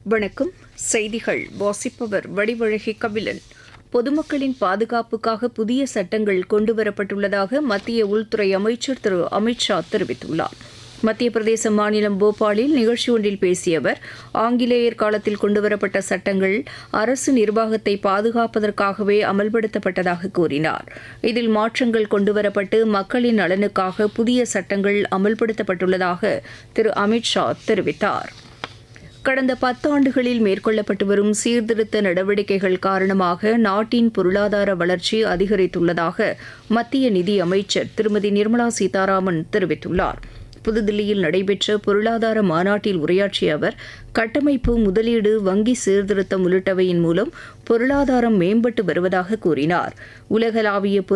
வணக்கம் செய்திகள் வாசிப்பவர் வடிவழகி கபிலன் பொதுமக்களின் பாதுகாப்புக்காக புதிய சட்டங்கள் கொண்டுவரப்பட்டுள்ளதாக மத்திய உள்துறை அமைச்சர் திரு அமித்ஷா தெரிவித்துள்ளார் மத்திய பிரதேச மாநிலம் போபாலில் நிகழ்ச்சி ஒன்றில் பேசிய அவர் ஆங்கிலேயர் காலத்தில் கொண்டுவரப்பட்ட சட்டங்கள் அரசு நிர்வாகத்தை பாதுகாப்பதற்காகவே அமல்படுத்தப்பட்டதாக கூறினார் இதில் மாற்றங்கள் கொண்டுவரப்பட்டு மக்களின் நலனுக்காக புதிய சட்டங்கள் அமல்படுத்தப்பட்டுள்ளதாக திரு அமித்ஷா தெரிவித்தார் கடந்த பத்தாண்டுகளில் மேற்கொள்ளப்பட்டு வரும் சீர்திருத்த நடவடிக்கைகள் காரணமாக நாட்டின் பொருளாதார வளர்ச்சி அதிகரித்துள்ளதாக மத்திய நிதி அமைச்சர் திருமதி நிர்மலா சீதாராமன் தெரிவித்துள்ளார் புதுதில்லியில் நடைபெற்ற பொருளாதார மாநாட்டில் உரையாற்றிய அவர் கட்டமைப்பு முதலீடு வங்கி சீர்திருத்தம் உள்ளிட்டவையின் மூலம் பொருளாதாரம் மேம்பட்டு வருவதாக கூறினார் உலகளாவிய